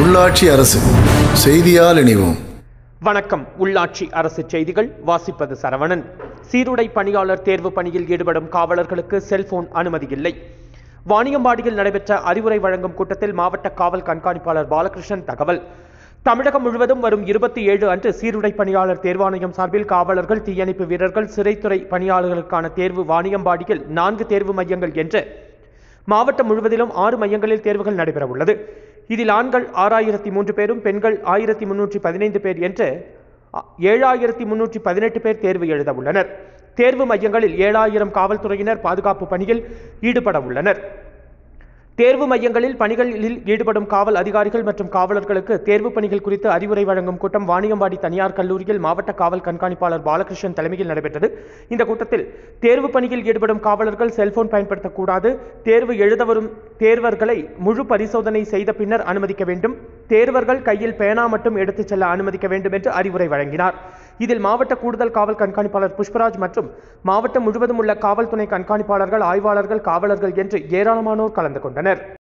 உள்ளாட்சி அரசு செய்தியால் இணைவோம் வணக்கம் உள்ளாட்சி அரசு செய்திகள் வாசிப்பது சரவணன் சீருடை பணியாளர் தேர்வு பணியில் ஈடுபடும் காவலர்களுக்கு செல்போன் அனுமதி இல்லை வாணியம்பாடியில் நடைபெற்ற அறிவுரை வழங்கும் கூட்டத்தில் மாவட்ட காவல் கண்காணிப்பாளர் பாலகிருஷ்ணன் தகவல் தமிழகம் முழுவதும் வரும் இருபத்தி ஏழு அன்று சீருடை பணியாளர் தேர்வாணையம் சார்பில் காவலர்கள் தீயணைப்பு வீரர்கள் சிறைத்துறை பணியாளர்களுக்கான தேர்வு வாணியம்பாடியில் நான்கு தேர்வு மையங்கள் என்று மாவட்டம் முழுவதிலும் ஆறு மையங்களில் தேர்வுகள் நடைபெற உள்ளது இதில் ஆண்கள் ஆறாயிரத்தி மூன்று பேரும் பெண்கள் ஆயிரத்தி முன்னூற்றி பதினைந்து பேர் என்று அ- ஏழாயிரத்தி முன்னூற்றி பதினெட்டு பேர் தேர்வு எழுத உள்ளனர் தேர்வு மையங்களில் ஏழாயிரம் காவல்துறையினர் பாதுகாப்பு பணியில் ஈடுபட உள்ளனர் தேர்வு மையங்களில் பணிகளில் ஈடுபடும் காவல் அதிகாரிகள் மற்றும் காவலர்களுக்கு தேர்வு பணிகள் குறித்து அறிவுரை வழங்கும் கூட்டம் வாணியம்பாடி தனியார் கல்லூரியில் மாவட்ட காவல் கண்காணிப்பாளர் பாலகிருஷ்ணன் தலைமையில் நடைபெற்றது இந்த கூட்டத்தில் தேர்வு பணியில் ஈடுபடும் காவலர்கள் செல்போன் பயன்படுத்தக்கூடாது தேர்வு எழுத வரும் தேர்வர்களை முழு பரிசோதனை செய்த பின்னர் அனுமதிக்க வேண்டும் தேர்வர்கள் கையில் பேனா மட்டும் எடுத்துச் செல்ல அனுமதிக்க வேண்டும் என்று அறிவுரை வழங்கினார் இதில் மாவட்ட கூடுதல் காவல் கண்காணிப்பாளர் புஷ்பராஜ் மற்றும் மாவட்டம் முழுவதும் உள்ள காவல் துணை கண்காணிப்பாளர்கள் ஆய்வாளர்கள் காவலர்கள் என்று ஏராளமானோர் கலந்து கொண்டனர்